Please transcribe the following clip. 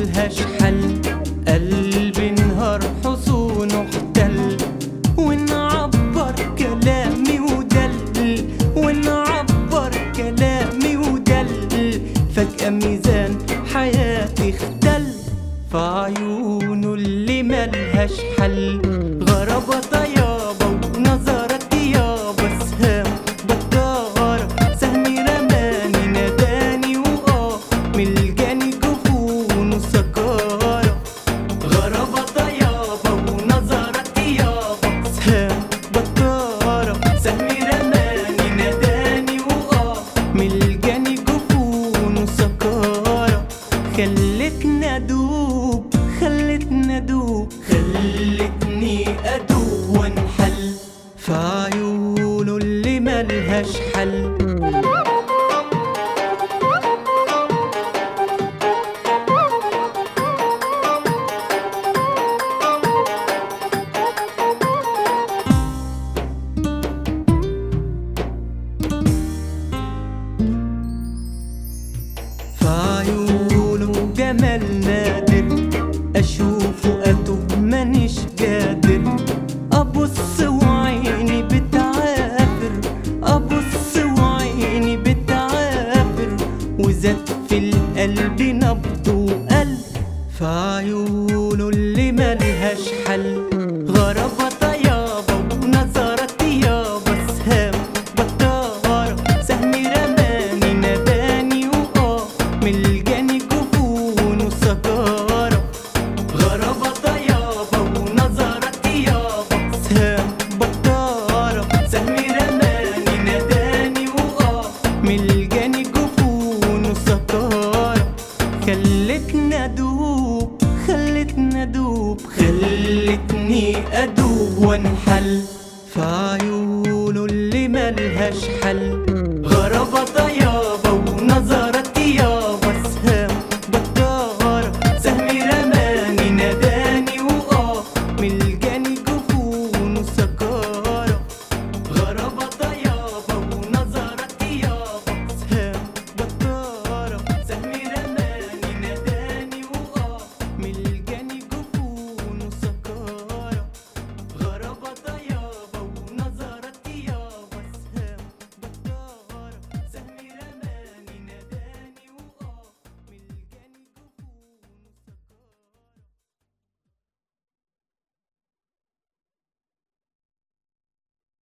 ملهاش حل قلبي انهار حصونه احتل ونعبر كلامي ودل ونعبر كلامي ودل فجأة ميزان حياتي اختل في عيونه اللي ملهاش حل غرابة طيابة ونظرك يابا سهام بكارة سهمي رماني ناداني وآه ملجاني جفون وسكارة غرابة طيابة ونظرك يابا سهام بكارة سهمي رماني ناداني وآه ملجاني جفون وسكارة خلتني أدوب خلتني أدوب خلتني أدوب وانحل في عيونه اللي ملهاش حل في عيونه جمال نادر اشوفه اتوب مانيش قادر ابص وعيني بتعافر ابص وعيني بتعافر وزاد في القلب نبض وقلب في عيونه اللي ملهاش حل غرابة طيابة ونظرك يابا سهام بكارة سهمي رماني ناداني وآه ملجاني جفون وسكارة غرابة طيابة ونظرك يابا سهام بكارة سهمي رماني ناداني وآه ملجاني جفون وسكارة خلتني أدوب خلتني أدوب خلتني أدوب وانحل في عيونه اللي ملهاش حل غرابة